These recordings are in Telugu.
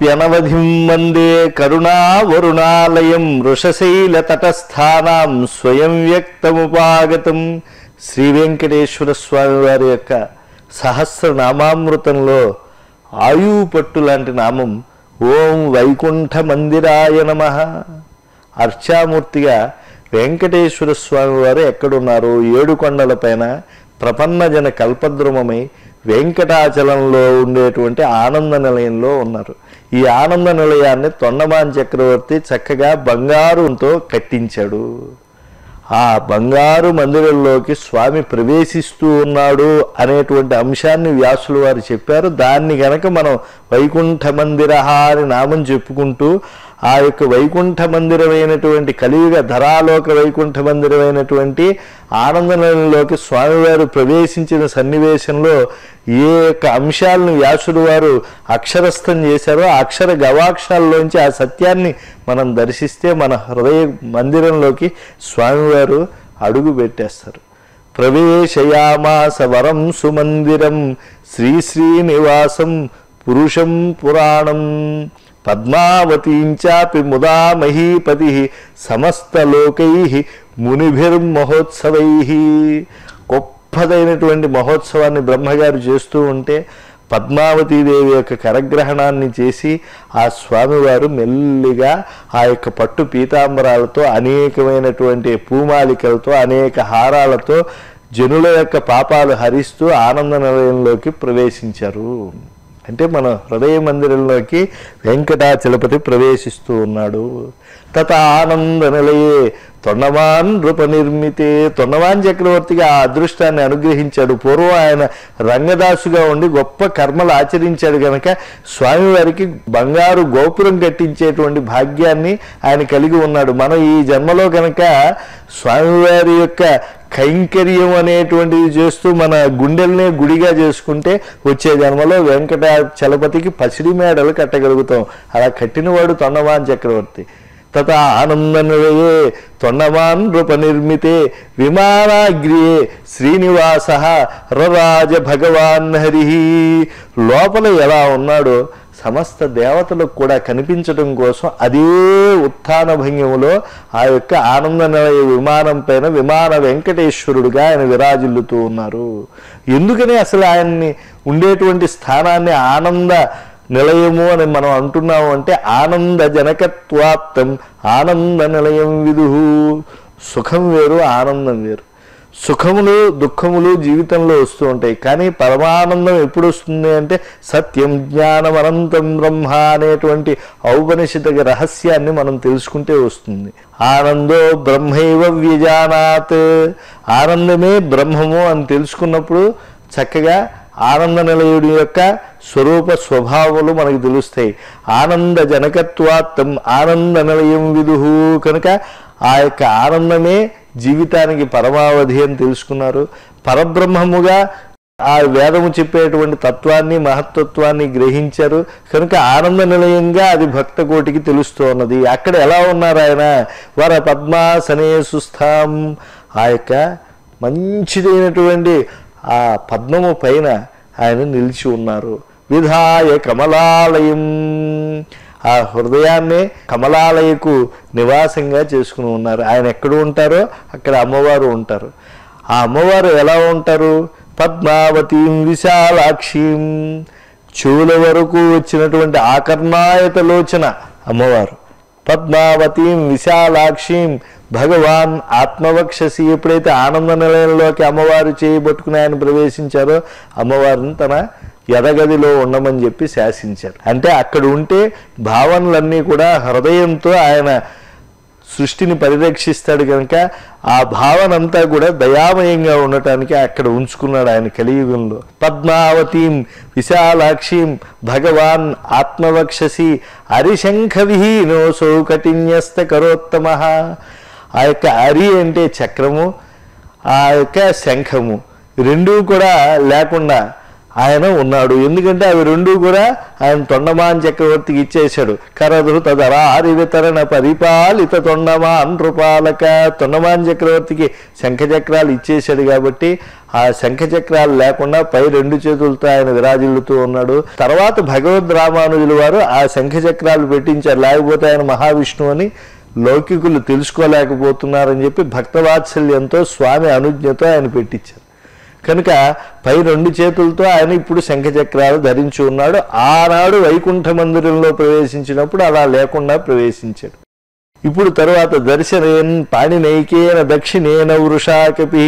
ప్యనవధిం వందే కరుణావరుణాలయం వృషశైల తటస్థానాం స్వయం వ్యక్తముపాగతం శ్రీ వెంకటేశ్వర స్వామి వారి యొక్క సహస్రనామామృతంలో ఆయువు పట్టు లాంటి నామం ఓం వైకుంఠ మందిరాయ నమ అర్చామూర్తిగా వెంకటేశ్వర స్వామి వారు ఎక్కడున్నారు ఏడు కొండలపైన ప్రపన్నజన కల్పద్రుమమై వెంకటాచలంలో ఉండేటువంటి ఆనంద నిలయంలో ఉన్నారు ఈ ఆనంద నిలయాన్ని తొండమాన్ చక్రవర్తి చక్కగా బంగారుతో కట్టించాడు ఆ బంగారు మందిరంలోకి స్వామి ప్రవేశిస్తూ ఉన్నాడు అనేటువంటి అంశాన్ని వ్యాసులు వారు చెప్పారు దాన్ని గనక మనం వైకుంఠ మందిర అని నామం చెప్పుకుంటూ ఆ యొక్క వైకుంఠ మందిరమైనటువంటి కలియుగ ధరాలోక వైకుంఠ మందిరమైనటువంటి ఆనందంలోకి స్వామివారు ప్రవేశించిన సన్నివేశంలో ఏ యొక్క అంశాలను వ్యాసుడు వారు అక్షరస్థం చేశారో ఆ అక్షర గవాక్షాల్లోంచి ఆ సత్యాన్ని మనం దర్శిస్తే మన హృదయ మందిరంలోకి స్వామివారు అడుగు పెట్టేస్తారు ప్రవేశయామాస వరం సుమందిరం శ్రీ శ్రీనివాసం పురుషం పురాణం పద్మావతీంచాపి ముదా మహీపతి సమస్తలోకై మునిభిర్మహోత్సవై గొప్పదైనటువంటి మహోత్సవాన్ని బ్రహ్మగారు చేస్తూ ఉంటే పద్మావతీదేవి యొక్క కరగ్రహణాన్ని చేసి ఆ స్వామివారు మెల్లిగా ఆ యొక్క పట్టు పీతాంబరాలతో అనేకమైనటువంటి పూమాలికలతో అనేక హారాలతో జనుల యొక్క పాపాలు హరిస్తూ ఆనంద నిలయంలోకి ప్రవేశించారు అంటే మన హృదయ మందిరంలోకి వెంకటాచలపతి ప్రవేశిస్తూ ఉన్నాడు తత ఆనంద నిలయే తొండమాన్ రూప నిర్మితే తొండమాన్ చక్రవర్తికి ఆ అదృష్టాన్ని అనుగ్రహించాడు పూర్వం ఆయన రంగదాసుగా ఉండి గొప్ప కర్మలు ఆచరించాడు కనుక స్వామివారికి బంగారు గోపురం కట్టించేటువంటి భాగ్యాన్ని ఆయన కలిగి ఉన్నాడు మనం ఈ జన్మలో కనుక స్వామివారి యొక్క కైంకర్యం అనేటువంటిది చేస్తూ మన గుండెల్నే గుడిగా చేసుకుంటే వచ్చే జన్మలో వెంకటాచలపతికి పసిడి మేడలు కట్టగలుగుతాం అలా కట్టినవాడు తొండమాన్ చక్రవర్తి తత ఆనంద నిలయే తొండమాన్ రూప నిర్మితే విమానాగ్రియే శ్రీనివాస రరాజ భగవాన్ హరి లోపల ఎలా ఉన్నాడో సమస్త దేవతలకు కూడా కనిపించడం కోసం అదే ఉత్థాన భంగిములో ఆ యొక్క ఆనంద నిలయ విమానం పైన విమాన వెంకటేశ్వరుడుగా ఆయన విరాజిల్లుతూ ఉన్నారు ఎందుకని అసలు ఆయన్ని ఉండేటువంటి స్థానాన్ని ఆనంద నిలయము అని మనం అంటున్నాము అంటే ఆనంద జనకత్వాప్తం ఆనంద నిలయం విదుహు సుఖం వేరు ఆనందం వేరు సుఖములు దుఃఖములు జీవితంలో వస్తూ ఉంటాయి కానీ పరమానందం ఎప్పుడు వస్తుంది అంటే సత్యం జ్ఞానం అనంతం బ్రహ్మ అనేటువంటి ఔపనిషిత రహస్యాన్ని మనం తెలుసుకుంటే వస్తుంది ఆనందో బ్రహ్మైవ వ్యజానాత్ ఆనందమే బ్రహ్మము అని తెలుసుకున్నప్పుడు చక్కగా ఆనంద నిలయుడి యొక్క స్వరూప స్వభావాలు మనకు తెలుస్తాయి ఆనంద జనకత్వాత్తం ఆనంద నిలయం విదుహు కనుక ఆ యొక్క ఆనందమే జీవితానికి పరమావధి అని తెలుసుకున్నారు పరబ్రహ్మముగా ఆ వేదము చెప్పేటువంటి తత్వాన్ని మహత్తత్వాన్ని గ్రహించారు కనుక ఆనంద నిలయంగా అది భక్త కోటికి తెలుస్తూ ఉన్నది అక్కడ ఎలా ఉన్నారు ఆయన వర పద్మాసనే సుస్థాం ఆ యొక్క మంచిదైనటువంటి ఆ పద్మము పైన ఆయన నిలిచి ఉన్నారు విధాయ కమలాలయం ఆ హృదయాన్నే కమలాలయకు నివాసంగా చేసుకుని ఉన్నారు ఆయన ఎక్కడ ఉంటారో అక్కడ అమ్మవారు ఉంటారు ఆ అమ్మవారు ఎలా ఉంటారు పద్మావతీం విశాలాక్షిం చెవుల వరకు వచ్చినటువంటి ఆకర్ణాయత లోచన అమ్మవారు పద్మావతీం విశాలాక్షిం భగవాన్ ఆత్మవక్షసి ఎప్పుడైతే ఆనంద నిలయంలోకి అమ్మవారు చేయబట్టుకుని ఆయన ప్రవేశించారో అమ్మవారిని తన ఎదగదిలో ఉండమని చెప్పి శాసించారు అంటే అక్కడ ఉంటే భావనలన్నీ కూడా హృదయంతో ఆయన సృష్టిని పరిరక్షిస్తాడు కనుక ఆ భావన అంతా కూడా దయామయంగా ఉండటానికి అక్కడ ఉంచుకున్నాడు ఆయన కలియుగంలో పద్మావతీం విశాలాక్షిం భగవాన్ ఆత్మవక్షసి అరిశంఖ విహీనో సౌకటిన్యస్త కరోత్తమ ఆ యొక్క అరి అంటే చక్రము ఆ యొక్క శంఖము రెండూ కూడా లేకుండా ఆయన ఉన్నాడు ఎందుకంటే అవి రెండు కూడా ఆయన తొండమాన్ చక్రవర్తికి ఇచ్చేశాడు కరధృత ధరారి వితరణ పరిపాలిత తొండమాన్ నృపాలక తొండమాన్ చక్రవర్తికి శంఖ చక్రాలు ఇచ్చేశాడు కాబట్టి ఆ శంఖ చక్రాలు లేకుండా పై రెండు చేతులతో ఆయన విరాజిల్లుతూ ఉన్నాడు తర్వాత భగవద్ రామానుజుల వారు ఆ శంఖ చక్రాలు పెట్టించారు లేకపోతే ఆయన మహావిష్ణువు అని లౌకికులు తెలుసుకోలేకపోతున్నారని చెప్పి భక్తవాత్సల్యంతో స్వామి అనుజ్ఞతో ఆయన పెట్టించారు కనుక పై రెండు చేతులతో ఆయన ఇప్పుడు శంఖచక్రాలు ధరించి ఉన్నాడు ఆనాడు వైకుంఠ మందిరంలో ప్రవేశించినప్పుడు అలా లేకుండా ప్రవేశించాడు ఇప్పుడు తరువాత దర్శనేన్ పాణినైకేన దక్షిణేన వృషాకపి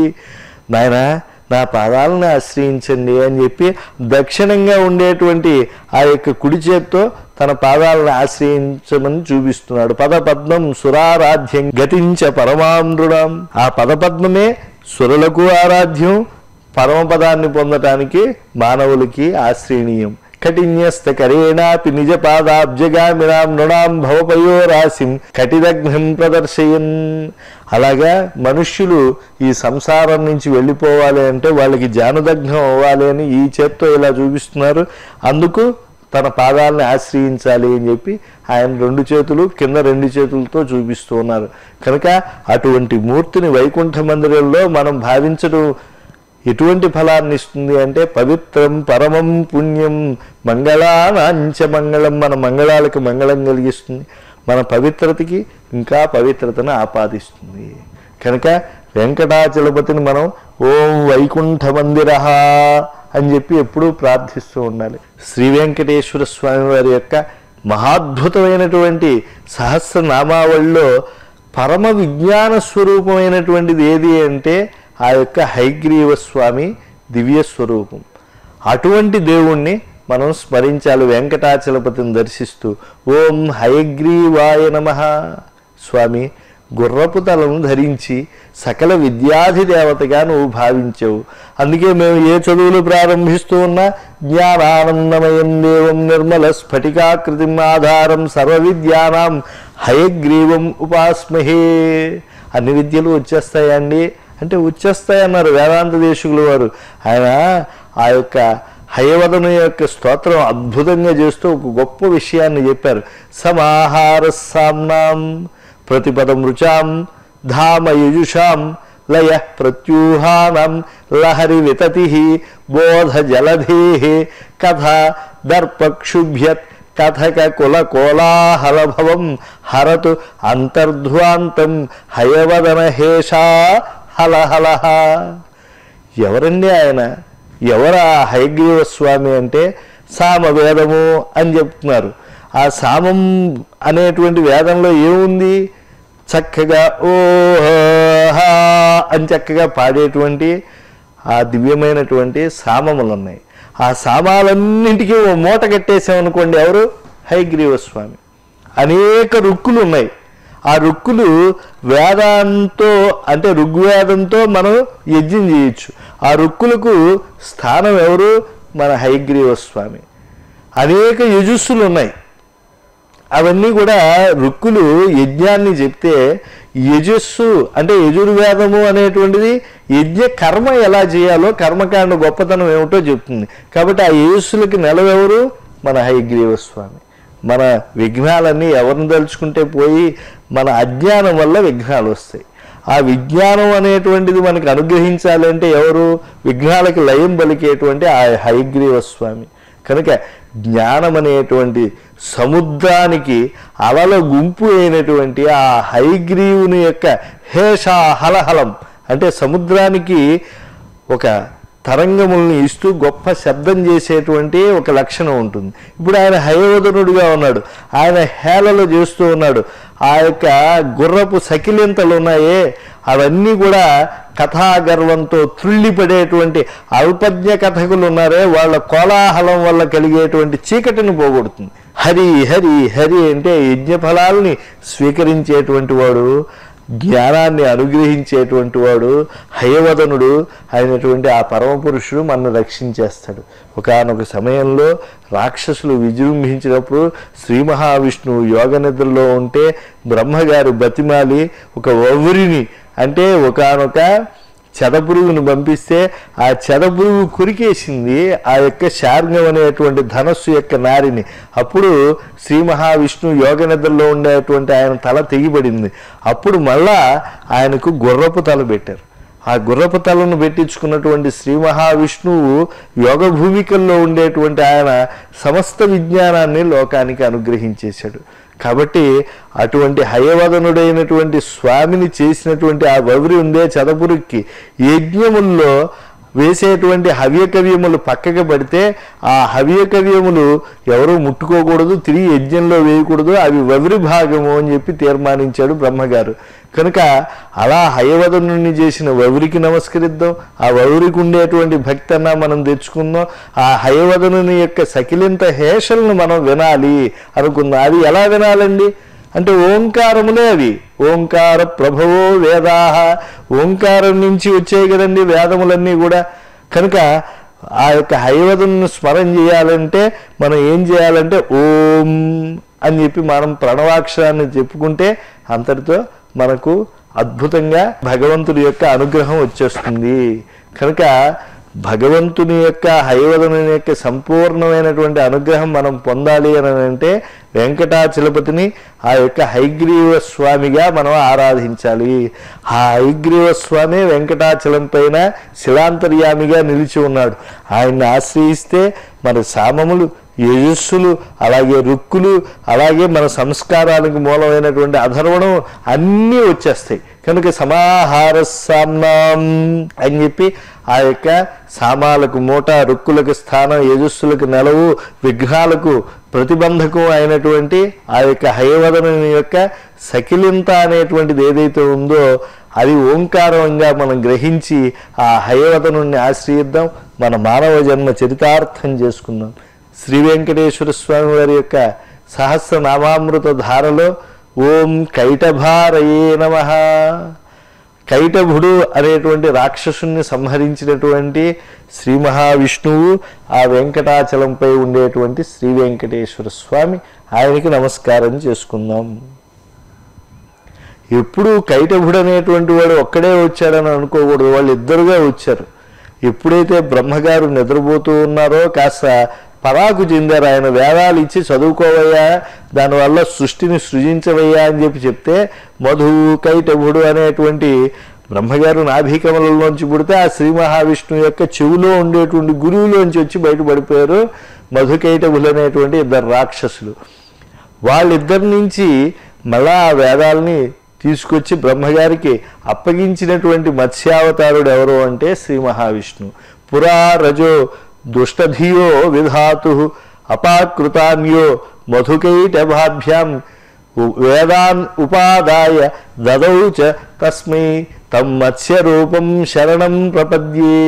నాయన నా పాదాలను ఆశ్రయించండి అని చెప్పి దక్షిణంగా ఉండేటువంటి ఆ యొక్క కుడి చేత్తో తన పాదాలను ఆశ్రయించమని చూపిస్తున్నాడు పదపద్మం సురారాధ్యం గతించ పరమామృణం ఆ పదపద్మమే సురులకు ఆరాధ్యం పరమపదాన్ని పొందటానికి మానవులకి ఆశ్రయణీయం కఠిన్యస్త కరేణాపి నిజ పాదాబ్జగామినాం నృణాం భవపయో రాశిం కటిదగ్నం ప్రదర్శయన్ అలాగా మనుష్యులు ఈ సంసారం నుంచి వెళ్ళిపోవాలి అంటే వాళ్ళకి జానుదగ్నం అవ్వాలి అని ఈ చేత్తో ఇలా చూపిస్తున్నారు అందుకు తన పాదాలని ఆశ్రయించాలి అని చెప్పి ఆయన రెండు చేతులు కింద రెండు చేతులతో చూపిస్తూ ఉన్నారు కనుక అటువంటి మూర్తిని వైకుంఠ మందిరంలో మనం భావించడం ఎటువంటి ఫలాన్ని ఇస్తుంది అంటే పవిత్రం పరమం పుణ్యం మంగళానాంచ మంగళం మన మంగళాలకు మంగళం కలిగిస్తుంది మన పవిత్రతకి ఇంకా పవిత్రతను ఆపాదిస్తుంది కనుక వెంకటాచలపతిని మనం ఓం వైకుంఠ మందిర అని చెప్పి ఎప్పుడూ ప్రార్థిస్తూ ఉండాలి శ్రీ వెంకటేశ్వర స్వామి వారి యొక్క మహాద్భుతమైనటువంటి సహస్రనామావళిలో పరమ విజ్ఞాన స్వరూపమైనటువంటిది ఏది అంటే ఆ యొక్క హైగ్రీవ స్వామి దివ్య స్వరూపం అటువంటి దేవుణ్ణి మనం స్మరించాలి వెంకటాచలపతిని దర్శిస్తూ ఓం హయగ్రీవాయ నమ స్వామి గుర్రపు తలను ధరించి సకల విద్యాధి దేవతగా నువ్వు భావించావు అందుకే మేము ఏ చదువులు ప్రారంభిస్తూ ఉన్నా జ్ఞానానందమయం దేవం నిర్మల స్ఫటికాకృతిం ఆధారం సర్వ విద్యానాం హయగ్రీవం ఉపాస్మహే అన్ని విద్యలు వచ్చేస్తాయండి అంటే వచ్చేస్తాయన్నారు వేదాంత దేశకులు వారు ఆయన ఆ యొక్క హయవదను యొక్క స్తోత్రం అద్భుతంగా చేస్తూ ఒక గొప్ప విషయాన్ని చెప్పారు సమాహార సామ్నాం ప్రతిపదం రుచాం ధామ యజుషాం లయ ప్రత్యూహానం లహరి వితతి బోధ జలధే కథ దర్పక్షుభ్యత్ కథక కుల కోలాహలభవం హరతు అంతర్ధ్వాంతం హయవదన హేషా హలహలహ ఎవరండి ఆయన ఎవరు ఆ హయగ్రీవ స్వామి అంటే సామవేదము అని చెప్తున్నారు ఆ సామం అనేటువంటి వేదంలో ఏముంది చక్కగా ఓహా అని చక్కగా పాడేటువంటి ఆ దివ్యమైనటువంటి సామములు ఉన్నాయి ఆ సామాలన్నింటికీ ఓ మూట కట్టేసామనుకోండి ఎవరు హైగ్రీవ స్వామి అనేక రుక్కులు ఉన్నాయి ఆ రుక్కులు వేదంతో అంటే ఋగ్వేదంతో మనం యజ్ఞం చేయొచ్చు ఆ రుక్కులకు స్థానం ఎవరు మన హైగ్రీవ స్వామి అనేక యజస్సులు ఉన్నాయి అవన్నీ కూడా రుక్కులు యజ్ఞాన్ని చెప్తే యజస్సు అంటే యజుర్వేదము అనేటువంటిది యజ్ఞ కర్మ ఎలా చేయాలో కర్మకాండ గొప్పతనం ఏమిటో చెప్తుంది కాబట్టి ఆ యజస్సులకి నెలవెవరు మన హయగ్రీవ స్వామి మన విఘ్నాలన్నీ ఎవరిని తలుచుకుంటే పోయి మన అజ్ఞానం వల్ల విఘ్నాలు వస్తాయి ఆ విజ్ఞానం అనేటువంటిది మనకు అనుగ్రహించాలంటే ఎవరు విఘ్నాలకి లయం పలికేటువంటి ఆ హయగ్రీవ స్వామి కనుక జ్ఞానం అనేటువంటి సముద్రానికి అలల గుంపు అయినటువంటి ఆ హైగ్రీవుని యొక్క హేష హలహలం అంటే సముద్రానికి ఒక తరంగముల్ని ఇస్తూ గొప్ప శబ్దం చేసేటువంటి ఒక లక్షణం ఉంటుంది ఇప్పుడు ఆయన హయవదనుడిగా ఉన్నాడు ఆయన హేళలు చేస్తూ ఉన్నాడు ఆ యొక్క గుర్రపు సకిలింతలు ఉన్నాయే అవన్నీ కూడా కథాగర్వంతో త్రుళ్ళిపడేటువంటి అల్పజ్ఞ కథకులు ఉన్నారే వాళ్ళ కోలాహలం వల్ల కలిగేటువంటి చీకటిని పోగొడుతుంది హరి హరి హరి అంటే యజ్ఞ ఫలాల్ని స్వీకరించేటువంటి వాడు జ్ఞానాన్ని అనుగ్రహించేటువంటి వాడు హయవదనుడు అయినటువంటి ఆ పరమపురుషుడు మనను రక్షించేస్తాడు ఒకనొక సమయంలో రాక్షసులు విజృంభించినప్పుడు శ్రీ మహావిష్ణువు యోగ నిద్రలో ఉంటే బ్రహ్మగారు బతిమాలి ఒక ఒవ్వురిని అంటే ఒకనొక చెదపురుగును పంపిస్తే ఆ చెదపురుగు కురికేసింది ఆ యొక్క శార్గం అనేటువంటి ధనస్సు యొక్క నారిని అప్పుడు శ్రీ మహావిష్ణువు యోగ నిద్రలో ఉండేటువంటి ఆయన తల తెగిపడింది అప్పుడు మళ్ళా ఆయనకు గుర్రపు తల పెట్టారు ఆ గుర్రపు తలను పెట్టించుకున్నటువంటి శ్రీ మహావిష్ణువు యోగ భూమికల్లో ఉండేటువంటి ఆయన సమస్త విజ్ఞానాన్ని లోకానికి అనుగ్రహించేశాడు కాబట్టి అటువంటి హయవదనుడైనటువంటి స్వామిని చేసినటువంటి ఆ వవిరి ఉందే చదపురికి యజ్ఞముల్లో వేసేటువంటి హవ్యకవ్యములు పక్కకి పడితే ఆ హవ్యకవ్యములు ఎవరు ముట్టుకోకూడదు తిరిగి యజ్ఞంలో వేయకూడదు అవి వవిరి భాగము అని చెప్పి తీర్మానించాడు బ్రహ్మగారు కనుక అలా హయవదనుని చేసిన వవిరికి నమస్కరిద్దాం ఆ వవిరికి ఉండేటువంటి భక్తి అన్నా మనం తెచ్చుకుందాం ఆ హయవదనుని యొక్క సకిలింత హేషలను మనం వినాలి అనుకుందాం అది ఎలా వినాలండి అంటే ఓంకారములే అవి ఓంకార ప్రభవో వేదాహ ఓంకారం నుంచి వచ్చాయి కదండి వేదములన్నీ కూడా కనుక ఆ యొక్క హైవదను స్మరణ చేయాలంటే మనం ఏం చేయాలంటే ఓం అని చెప్పి మనం ప్రణవాక్షరాన్ని చెప్పుకుంటే అంతటితో మనకు అద్భుతంగా భగవంతుడి యొక్క అనుగ్రహం వచ్చేస్తుంది కనుక భగవంతుని యొక్క హైవదనుని యొక్క సంపూర్ణమైనటువంటి అనుగ్రహం మనం పొందాలి అని అంటే వెంకటాచలపతిని ఆ యొక్క హైగ్రీవ స్వామిగా మనం ఆరాధించాలి ఆ హైగ్రీవ స్వామి వెంకటాచలం పైన శిలాంతర్యామిగా నిలిచి ఉన్నాడు ఆయన్ని ఆశ్రయిస్తే మన సామములు యజస్సులు అలాగే రుక్కులు అలాగే మన సంస్కారానికి మూలమైనటువంటి అధర్వణం అన్నీ వచ్చేస్తాయి కనుక సమాహార సామ్నాం అని చెప్పి ఆ యొక్క సామాలకు మూట రుక్కులకు స్థానం యజస్సులకు నెలవు విఘ్నాలకు ప్రతిబంధకం అయినటువంటి ఆ యొక్క హయవదనుని యొక్క సకిలింత అనేటువంటిది ఏదైతే ఉందో అది ఓంకారంగా మనం గ్రహించి ఆ హయవదనుణ్ణి ఆశ్రయిద్దాం మన మానవ జన్మ చరితార్థం చేసుకుందాం శ్రీ వెంకటేశ్వర స్వామి వారి యొక్క సహస్రనామామృత ధారలో ఓం కైటభారయే నమ కైటభుడు అనేటువంటి రాక్షసుని సంహరించినటువంటి శ్రీ మహావిష్ణువు ఆ వెంకటాచలంపై ఉండేటువంటి శ్రీ వెంకటేశ్వర స్వామి ఆయనకి నమస్కారం చేసుకుందాం ఎప్పుడు కైటభుడు అనేటువంటి వాడు ఒక్కడే వచ్చాడని అనుకోకూడదు వాళ్ళు ఇద్దరుగా వచ్చారు ఎప్పుడైతే బ్రహ్మగారు నిద్రపోతూ ఉన్నారో కాస్త పరాకు చెందారు ఆయన వేదాలు ఇచ్చి చదువుకోవయ్యా దానివల్ల సృష్టిని సృజించవయ్యా అని చెప్పి చెప్తే మధు కైటభుడు అనేటువంటి బ్రహ్మగారు నాభికమలలోంచి పుడితే ఆ శ్రీ మహావిష్ణువు యొక్క చెవిలో ఉండేటువంటి గురువులోంచి వచ్చి బయటపడిపోయారు మధుకైటభులు అనేటువంటి ఇద్దరు రాక్షసులు వాళ్ళిద్దరి నుంచి మళ్ళా ఆ వేదాలని తీసుకొచ్చి బ్రహ్మగారికి అప్పగించినటువంటి మత్స్యావతారుడు ఎవరు అంటే శ్రీ మహావిష్ణువు పురా రజో దుష్టధియో విధాతు అపాకృతాన్యో మధుకైటభాభ్యాం ఉ- వేదాన్ ఉపాదాయ దదౌ చ తస్మై తం మత్స్యరూపం శరణం ప్రపద్యే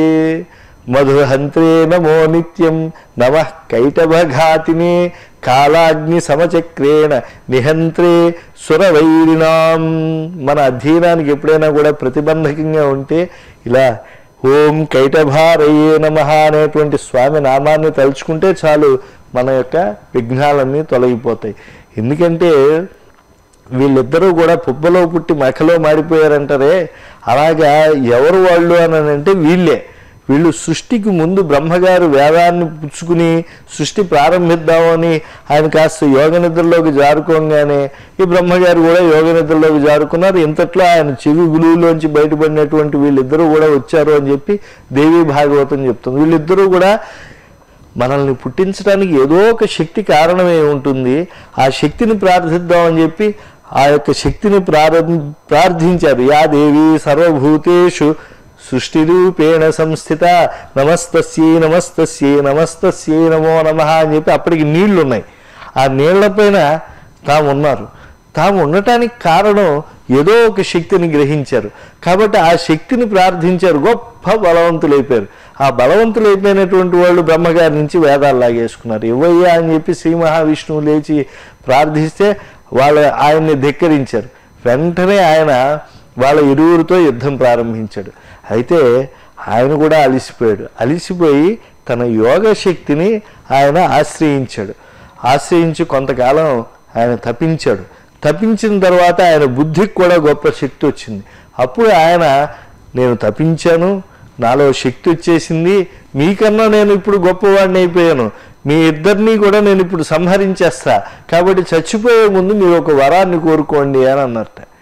మధుహంత్రే నమో నిత్యం నమ కైటభఘాతినే కాలాగ్ని సమచక్రేణ నిహంత్రే సురవైరినాం మన అధ్యయనానికి ఎప్పుడైనా కూడా ప్రతిబంధకంగా ఉంటే ఇలా ఓం కైటభారయే నమ అనేటువంటి స్వామి నామాన్ని తలుచుకుంటే చాలు మన యొక్క విఘ్నాలన్నీ తొలగిపోతాయి ఎందుకంటే వీళ్ళిద్దరూ కూడా పుబ్బలో పుట్టి మఖలో మారిపోయారంటారే అలాగా ఎవరు వాళ్ళు అని అంటే వీళ్ళే వీళ్ళు సృష్టికి ముందు బ్రహ్మగారు వేదాన్ని పుచ్చుకుని సృష్టి ప్రారంభిద్దామని ఆయన కాస్త యోగ నిద్రలోకి జారుకోగానే ఈ బ్రహ్మగారు కూడా యోగ నిద్రలోకి జారుకున్నారు ఇంతట్లో ఆయన చెవి గులువులోంచి బయటపడినటువంటి వీళ్ళిద్దరూ కూడా వచ్చారు అని చెప్పి దేవి భాగవతం చెప్తుంది వీళ్ళిద్దరూ కూడా మనల్ని పుట్టించడానికి ఏదో ఒక శక్తి కారణమే ఉంటుంది ఆ శక్తిని ప్రార్థిద్దామని చెప్పి ఆ యొక్క శక్తిని ప్రారంభ ప్రార్థించారు యా దేవి సర్వభూతేషు సృష్టి రూపేణ సంస్థిత నమస్తస్యై నమస్తస్యై నమస్తస్యై నమో నమ అని చెప్పి అప్పటికి నీళ్లు ఉన్నాయి ఆ నీళ్లపైన తాము ఉన్నారు తాము ఉండటానికి కారణం ఏదో ఒక శక్తిని గ్రహించారు కాబట్టి ఆ శక్తిని ప్రార్థించారు గొప్ప బలవంతులైపోయారు ఆ బలవంతులైపోయినటువంటి వాళ్ళు బ్రహ్మగారి నుంచి వేదాలు లాగేసుకున్నారు ఇవ్వయ్యా అని చెప్పి శ్రీ మహావిష్ణువు లేచి ప్రార్థిస్తే వాళ్ళు ఆయన్ని ధిక్కరించారు వెంటనే ఆయన వాళ్ళ ఇరువురితో యుద్ధం ప్రారంభించాడు అయితే ఆయన కూడా అలిసిపోయాడు అలిసిపోయి తన యోగ శక్తిని ఆయన ఆశ్రయించాడు ఆశ్రయించి కొంతకాలం ఆయన తప్పించాడు తప్పించిన తర్వాత ఆయన బుద్ధికి కూడా గొప్ప శక్తి వచ్చింది అప్పుడు ఆయన నేను తప్పించాను నాలో శక్తి వచ్చేసింది మీకన్నా నేను ఇప్పుడు గొప్పవాడిని అయిపోయాను మీ ఇద్దరినీ కూడా నేను ఇప్పుడు సంహరించేస్తా కాబట్టి చచ్చిపోయే ముందు మీరు ఒక వరాన్ని కోరుకోండి అని అన్నట్ట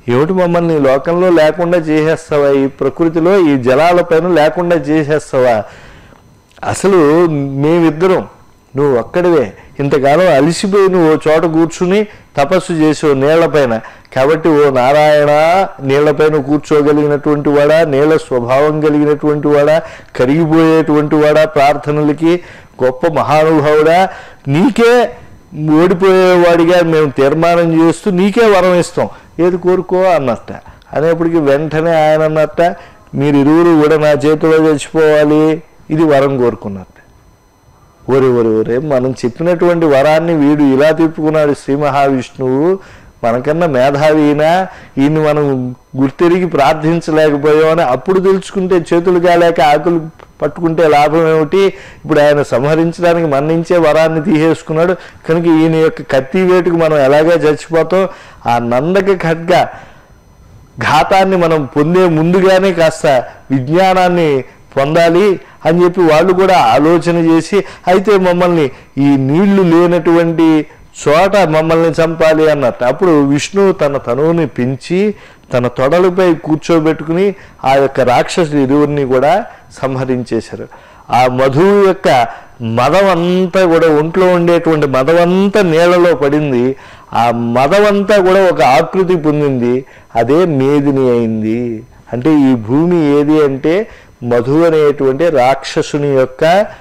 ఏమిటి మమ్మల్ని ఈ లోకంలో లేకుండా చేసేస్తావా ఈ ప్రకృతిలో ఈ జలాలపైన లేకుండా చేసేస్తావా అసలు మేమిద్దరం నువ్వు ఒక్కడివే ఇంతకాలం అలిసిపోయి నువ్వు ఓ చోట కూర్చుని తపస్సు చేసావు నీళ్లపైన కాబట్టి ఓ నారాయణ నీళ్లపైన కూర్చోగలిగినటువంటి వాడా నీళ్ల స్వభావం కలిగినటువంటి వాడా కరిగిపోయేటువంటి వాడా ప్రార్థనలకి గొప్ప మహానుభావుడా నీకే ఓడిపోయేవాడిగా మేము తీర్మానం చేస్తూ నీకే వరం ఇస్తాం ఏది కోరుకో అన్నట్ట అనేప్పటికీ వెంటనే ఆయన అన్నట్ట మీరు ఇరువురు కూడా నా చేతిలో చచ్చిపోవాలి ఇది వరం కోరుకున్నట్ట ఒరే ఒరే ఒరే మనం చెప్పినటువంటి వరాన్ని వీడు ఇలా తిప్పుకున్నాడు శ్రీ మహావిష్ణువు మనకన్నా మేధావినా ఈయన్ని మనం గుర్తెరిగి ప్రార్థించలేకపోయామని అప్పుడు తెలుసుకుంటే చేతులు కాలేక ఆకులు పట్టుకుంటే లాభం ఏమిటి ఇప్పుడు ఆయన సంహరించడానికి మన్నించే వరాన్ని తీసేసుకున్నాడు కనుక ఈయన యొక్క కత్తి వేటుకు మనం ఎలాగే చచ్చిపోతాం ఆ నందక ఖడ్గ ఘాతాన్ని మనం పొందే ముందుగానే కాస్త విజ్ఞానాన్ని పొందాలి అని చెప్పి వాళ్ళు కూడా ఆలోచన చేసి అయితే మమ్మల్ని ఈ నీళ్లు లేనటువంటి చోట మమ్మల్ని చంపాలి అన్నట్టు అప్పుడు విష్ణువు తన తనువుని పెంచి తన తొడలపై కూర్చోబెట్టుకుని ఆ యొక్క రాక్షసులు ఇరువురిని కూడా సంహరించేశారు ఆ మధువు యొక్క మదం అంతా కూడా ఒంట్లో ఉండేటువంటి మదం అంతా నీళ్లలో పడింది ఆ మదం అంతా కూడా ఒక ఆకృతి పొందింది అదే మేదిని అయింది అంటే ఈ భూమి ఏది అంటే మధు అనేటువంటి రాక్షసుని యొక్క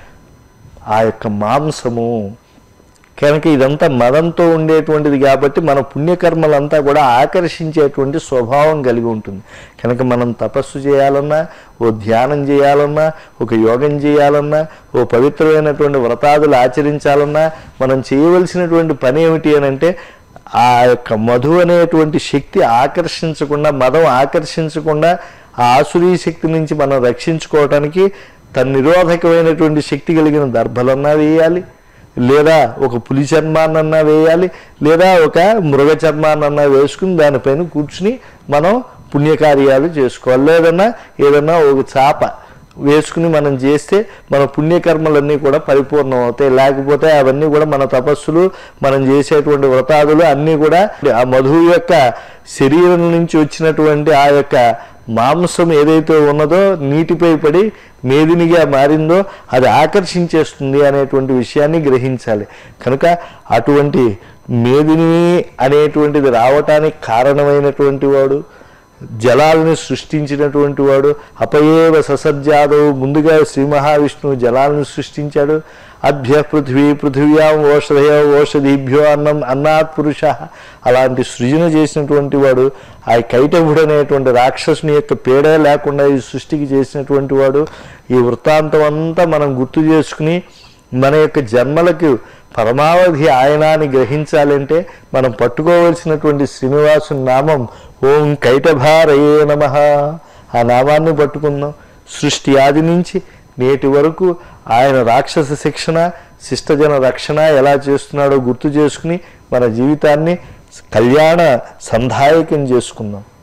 ఆ యొక్క మాంసము కనుక ఇదంతా మదంతో ఉండేటువంటిది కాబట్టి మన పుణ్యకర్మలంతా కూడా ఆకర్షించేటువంటి స్వభావం కలిగి ఉంటుంది కనుక మనం తపస్సు చేయాలన్నా ఓ ధ్యానం చేయాలన్నా ఒక యోగం చేయాలన్నా ఓ పవిత్రమైనటువంటి వ్రతాదులు ఆచరించాలన్నా మనం చేయవలసినటువంటి పని ఏమిటి అని అంటే ఆ యొక్క మధు అనేటువంటి శక్తి ఆకర్షించకుండా మదం ఆకర్షించకుండా ఆ ఆసురీ శక్తి నుంచి మనం రక్షించుకోవటానికి తన నిరోధకమైనటువంటి శక్తి కలిగిన దర్భలన్నా వేయాలి లేదా ఒక పులి చర్మాన్నన్నా వేయాలి లేదా ఒక మృగ చర్మాన్నన్నా వేసుకుని దానిపైన కూర్చుని మనం పుణ్యకార్యాలు చేసుకోవాలి లేదన్నా ఏదన్నా ఒక చాప వేసుకుని మనం చేస్తే మన పుణ్యకర్మలన్నీ కూడా పరిపూర్ణం అవుతాయి లేకపోతే అవన్నీ కూడా మన తపస్సులు మనం చేసేటువంటి వ్రతాదులు అన్నీ కూడా ఆ మధువు యొక్క శరీరం నుంచి వచ్చినటువంటి ఆ యొక్క మాంసం ఏదైతే ఉన్నదో నీటిపై పడి మేదినిగా మారిందో అది ఆకర్షించేస్తుంది అనేటువంటి విషయాన్ని గ్రహించాలి కనుక అటువంటి మేదిని అనేటువంటిది రావటానికి కారణమైనటువంటి వాడు జలాలని సృష్టించినటువంటి వాడు అపయేవ ససజ్జాదవు ముందుగా శ్రీ మహావిష్ణువు జలాలను సృష్టించాడు అభ్య పృథ్వీ పృథివ్యాం ఓషధయ ఓషధిభ్యో అన్నం అన్నాత్ పురుష అలాంటి సృజన చేసినటువంటి వాడు ఆ కైటభుడు అనేటువంటి రాక్షసుని యొక్క పీడే లేకుండా ఈ సృష్టికి చేసినటువంటి వాడు ఈ వృత్తాంతం అంతా మనం గుర్తు చేసుకుని మన యొక్క జన్మలకు పరమావధి ఆయనాన్ని గ్రహించాలంటే మనం పట్టుకోవలసినటువంటి శ్రీనివాసు నామం ఓం కైటభారయే నమ ఆ నామాన్ని పట్టుకుందాం సృష్టి ఆది నుంచి నేటి వరకు ఆయన రాక్షస శిక్షణ శిష్టజన రక్షణ ఎలా చేస్తున్నాడో గుర్తు చేసుకుని మన జీవితాన్ని కళ్యాణ సంధాయకం చేసుకుందాం